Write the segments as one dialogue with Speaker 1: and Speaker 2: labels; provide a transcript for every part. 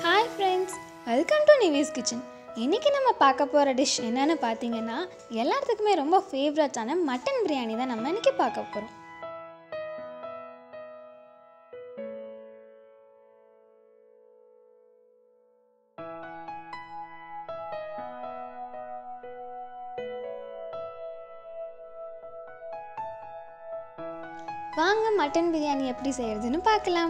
Speaker 1: hi friends welcome to Nivi's kitchen இன்றைக்கி நம்ம பார்க்க போகிற டிஷ் என்னன்னு பார்த்தீங்கன்னா எல்லாத்துக்குமே ரொம்ப ஃபேவரட்டான மட்டன் பிரியாணி தான் நம்ம இன்றைக்கி பார்க்க போகிறோம் வாங்க மட்டன் பிரியாணி எப்படி செய்கிறதுன்னு பார்க்கலாம்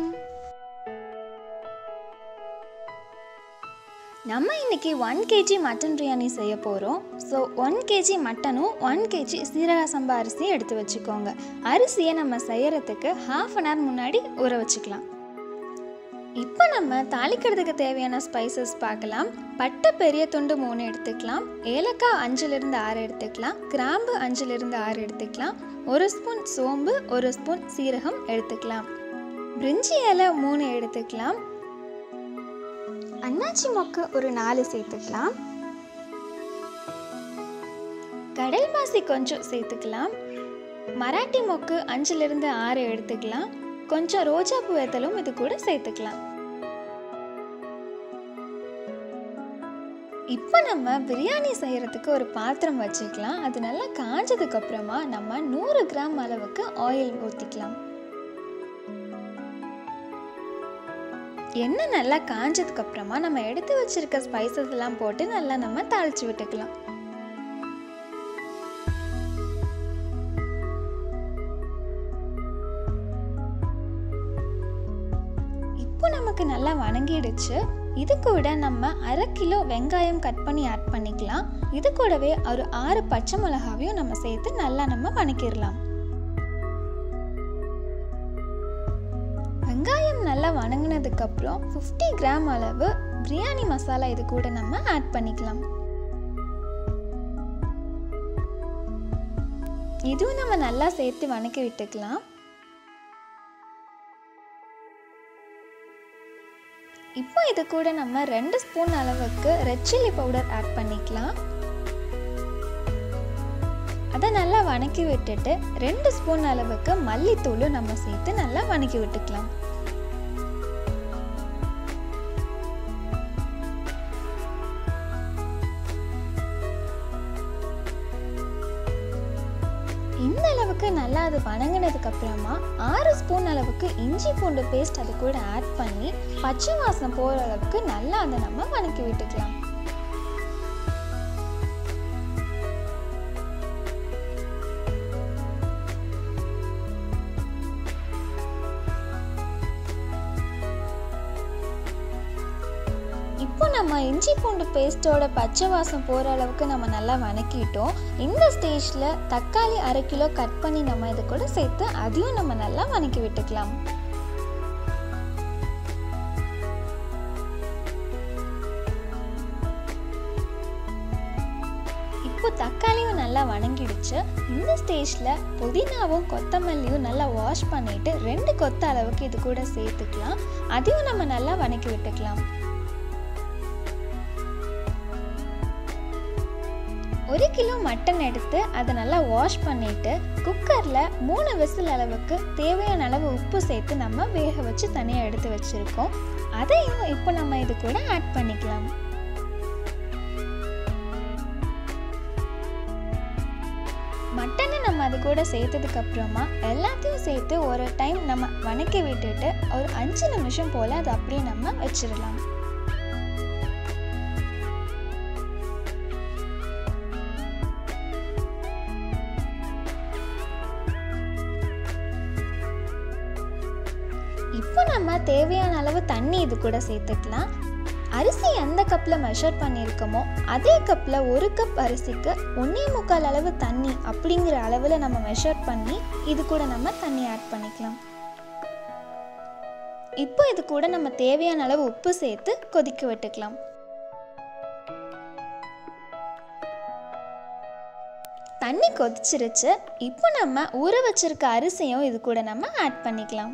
Speaker 1: நம்ம இன்னைக்கு ஒன் கேஜி மட்டன் பிரியாணி செய்ய போகிறோம் ஸோ ஒன் கேஜி மட்டனும் ஒன் கேஜி சீரக சம்பா அரிசியும் எடுத்து வச்சுக்கோங்க அரிசியை நம்ம செய்யறதுக்கு ஹாஃப் அன் ஹவர் முன்னாடி ஊற வச்சுக்கலாம் இப்போ நம்ம தாளிக்கிறதுக்கு தேவையான ஸ்பைசஸ் பார்க்கலாம் பட்டை பெரிய துண்டு மூணு எடுத்துக்கலாம் ஏலக்காய் அஞ்சுலேருந்து ஆறு எடுத்துக்கலாம் கிராம்பு அஞ்சுலேருந்து ஆறு எடுத்துக்கலாம் ஒரு ஸ்பூன் சோம்பு ஒரு ஸ்பூன் சீரகம் எடுத்துக்கலாம் பிரிஞ்சி இலை மூணு எடுத்துக்கலாம் அன்னாச்சி மொக்கு ஒரு நாலு சேர்த்துக்கலாம் கடல் மாசி கொஞ்சம் சேர்த்துக்கலாம் மராட்டி மொக்கு அஞ்சுலேருந்து ஆறு எடுத்துக்கலாம் கொஞ்சம் ரோஜா பூ வெத்தலும் இது கூட சேர்த்துக்கலாம் இப்போ நம்ம பிரியாணி செய்யறதுக்கு ஒரு பாத்திரம் வச்சுக்கலாம் அது நல்லா காஞ்சதுக்கு அப்புறமா நம்ம நூறு கிராம் அளவுக்கு ஆயில் ஊற்றிக்கலாம் எண்ணெய் நல்லா காஞ்சதுக்கு அப்புறமா நம்ம எடுத்து வச்சிருக்க ஸ்பைசஸ் எல்லாம் போட்டு நல்லா நம்ம தாளிச்சு விட்டுக்கலாம் இப்போ நமக்கு நல்லா வணங்கிடுச்சு இது கூட நம்ம அரை கிலோ வெங்காயம் கட் பண்ணி ஆட் பண்ணிக்கலாம் இது கூடவே ஒரு ஆறு பச்சை மிளகாவையும் நம்ம சேர்த்து நல்லா நம்ம வணக்கிடலாம் வெங்காயம் நல்லா வணங்கினதுக்கு அப்புறம் ஃபிஃப்டி கிராம் அளவு பிரியாணி மசாலா இது கூட நம்ம ஆட் பண்ணிக்கலாம் இதுவும் நம்ம நல்லா சேர்த்து வணக்கி விட்டுக்கலாம் இப்போ இது கூட நம்ம ரெண்டு ஸ்பூன் அளவுக்கு ரெட் சில்லி பவுடர் ஆட் பண்ணிக்கலாம் அதை நல்லா வணக்கி விட்டுட்டு ரெண்டு ஸ்பூன் அளவுக்கு மல்லித்தூளும் நம்ம சேர்த்து நல்லா வணக்கி விட்டுக்கலாம் இந்த அளவுக்கு நல்லா அது வணங்கினதுக்கு அப்புறமா ஆறு ஸ்பூன் அளவுக்கு இஞ்சி பூண்டு பேஸ்ட் அது கூட ஆட் பண்ணி பச்சை வாசம் போகிற அளவுக்கு நல்லா அதை நம்ம வணக்கி விட்டுக்கலாம் இப்போ நம்ம இஞ்சி பூண்டு பேஸ்ட்டோட பச்சை வாசம் போகிற அளவுக்கு நம்ம நல்லா வணக்கிட்டோம் இந்த ஸ்டேஜில் தக்காளி அரை கிலோ கட் பண்ணி நம்ம இது கூட சேர்த்து அதையும் நம்ம நல்லா வணக்கி விட்டுக்கலாம் இப்போ தக்காளியும் நல்லா வணங்கிடுச்சு இந்த ஸ்டேஜில் புதினாவும் கொத்தமல்லியும் நல்லா வாஷ் பண்ணிட்டு ரெண்டு கொத்த அளவுக்கு இது கூட சேர்த்துக்கலாம் அதையும் நம்ம நல்லா வணக்கி விட்டுக்கலாம் ஒரு கிலோ மட்டன் எடுத்து அதை நல்லா வாஷ் பண்ணிட்டு குக்கரில் மூணு விசில் அளவுக்கு தேவையான அளவு உப்பு சேர்த்து நம்ம வேக வச்சு தனியாக எடுத்து வச்சுருக்கோம் அதையும் இப்போ நம்ம இது கூட ஆட் பண்ணிக்கலாம் மட்டனை நம்ம அது கூட சேர்த்ததுக்கு அப்புறமா எல்லாத்தையும் சேர்த்து ஒரு டைம் நம்ம வணக்கி விட்டுட்டு ஒரு அஞ்சு நிமிஷம் போல் அதை அப்படியே நம்ம வச்சிடலாம் இப்போ நம்ம தேவையான அளவு தண்ணி இது கூட சேர்த்துக்கலாம் அரிசி எந்த கப்பில் மெஷர் பண்ணியிருக்கோமோ அதே கப்பில் ஒரு கப் அரிசிக்கு ஒன்றே முக்கால் அளவு தண்ணி அப்படிங்கிற அளவில் நம்ம மெஷர் பண்ணி இது கூட நம்ம தண்ணி ஆட் பண்ணிக்கலாம் இப்போ இது கூட நம்ம தேவையான அளவு உப்பு சேர்த்து கொதிக்க விட்டுக்கலாம் தண்ணி கொதிச்சிருச்சு இப்போ நம்ம ஊற வச்சிருக்க அரிசியும் இது கூட நம்ம ஆட் பண்ணிக்கலாம்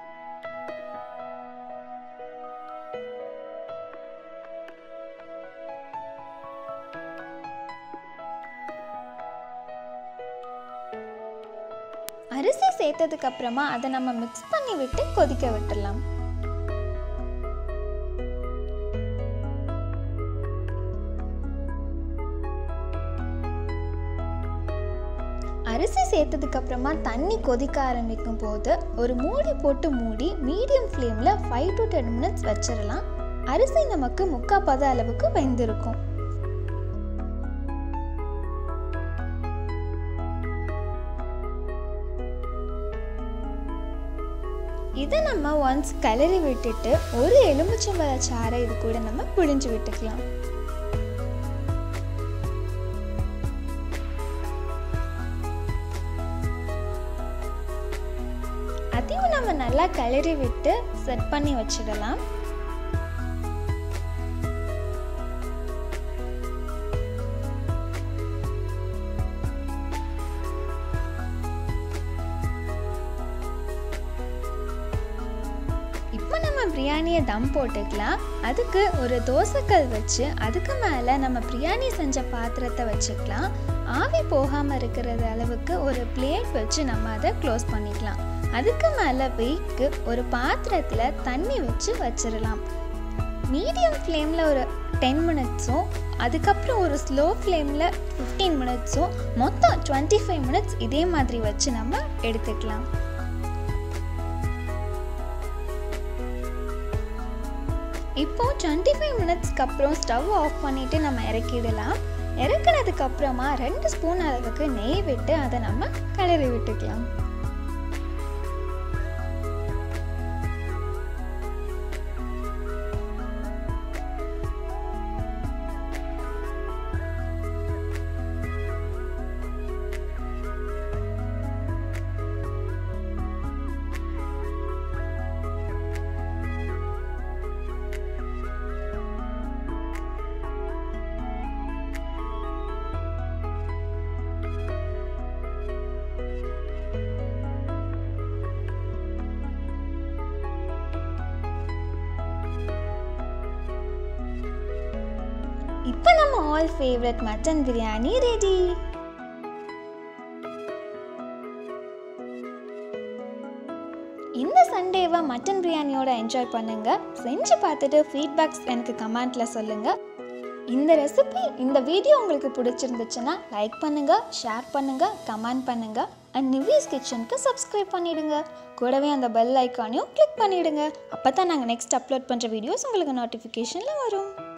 Speaker 1: அரிசி சேர்த்ததுக்கு அப்புறமா அதை நம்ம மிக்ஸ் பண்ணி விட்டு கொதிக்க விட்டுடலாம் சேர்த்ததுக்கு அப்புறமா தண்ணி கொதிக்க ஆரம்பிக்கும் போது ஒரு மூடி போட்டு மூடி மீடியம் ஃப்ளேமில் ஃபைவ் டு டென் மினிட்ஸ் வச்சிடலாம் அரிசி நமக்கு முக்கால் பத அளவுக்கு வெந்திருக்கும் இதை நம்ம ஒன்ஸ் கிளறி விட்டுட்டு ஒரு எலுமிச்சம்பழ சாறை இது கூட நம்ம புழிஞ்சு விட்டுக்கலாம் அதையும் நம்ம நல்லா கிளறி விட்டு செட் பண்ணி வச்சிடலாம் இப்போ நம்ம பிரியாணியை தம் போட்டுக்கலாம் அதுக்கு ஒரு தோசைக்கல் வச்சு அதுக்கு மேலே நம்ம பிரியாணி செஞ்ச பாத்திரத்தை வச்சுக்கலாம் ஆவி போகாமல் இருக்கிறது அளவுக்கு ஒரு பிளேட் வச்சு நம்ம அதை க்ளோஸ் பண்ணிக்கலாம் அதுக்கு மேலே வெயிட்க்கு ஒரு பாத்திரத்தில் தண்ணி வச்சு வச்சிடலாம் மீடியம் ஃப்ளேமில் ஒரு டென் மினிட்ஸும் அதுக்கப்புறம் ஒரு ஸ்லோ ஃப்ளேமில் ஃபிஃப்டீன் மினிட்ஸும் மொத்தம் டுவெண்ட்டி ஃபைவ் மினிட்ஸ் இதே மாதிரி வச்சு நம்ம எடுத்துக்கலாம் இப்போ டுவெண்ட்டி ஃபைவ் மினிட்ஸ்க்கு அப்புறம் ஸ்டவ் ஆஃப் பண்ணிவிட்டு நம்ம இறக்கிடலாம் இறக்குனதுக்கு அப்புறமா ரெண்டு ஸ்பூன் அளவுக்கு நெய் விட்டு அதை நம்ம கிளறி விட்டுக்கலாம் இப்போ நம்ம all favourite mutton biryani ready இந்த சண்டேவை மட்டன் பிரியாணியோட என்ஜாய் பண்ணுங்க செஞ்சு பார்த்துட்டு ஃபீட்பேக்ஸ் எனக்கு கமெண்ட்ல சொல்லுங்க இந்த ரெசிபி இந்த வீடியோ உங்களுக்கு பிடிச்சிருந்துச்சுன்னா லைக் பண்ணுங்க ஷேர் பண்ணுங்க கமெண்ட் பண்ணுங்க அண்ட் நிவிஸ் கிச்சனுக்கு சப்ஸ்கிரைப் பண்ணிடுங்க கூடவே அந்த பெல் ஐக்கானையும் கிளிக் பண்ணிடுங்க அப்போ தான் நாங்கள் நெக்ஸ்ட் அப்லோட் பண்ணுற வீடியோஸ் உங்களுக்கு நோட்டிஃபிகேஷனில் வரும்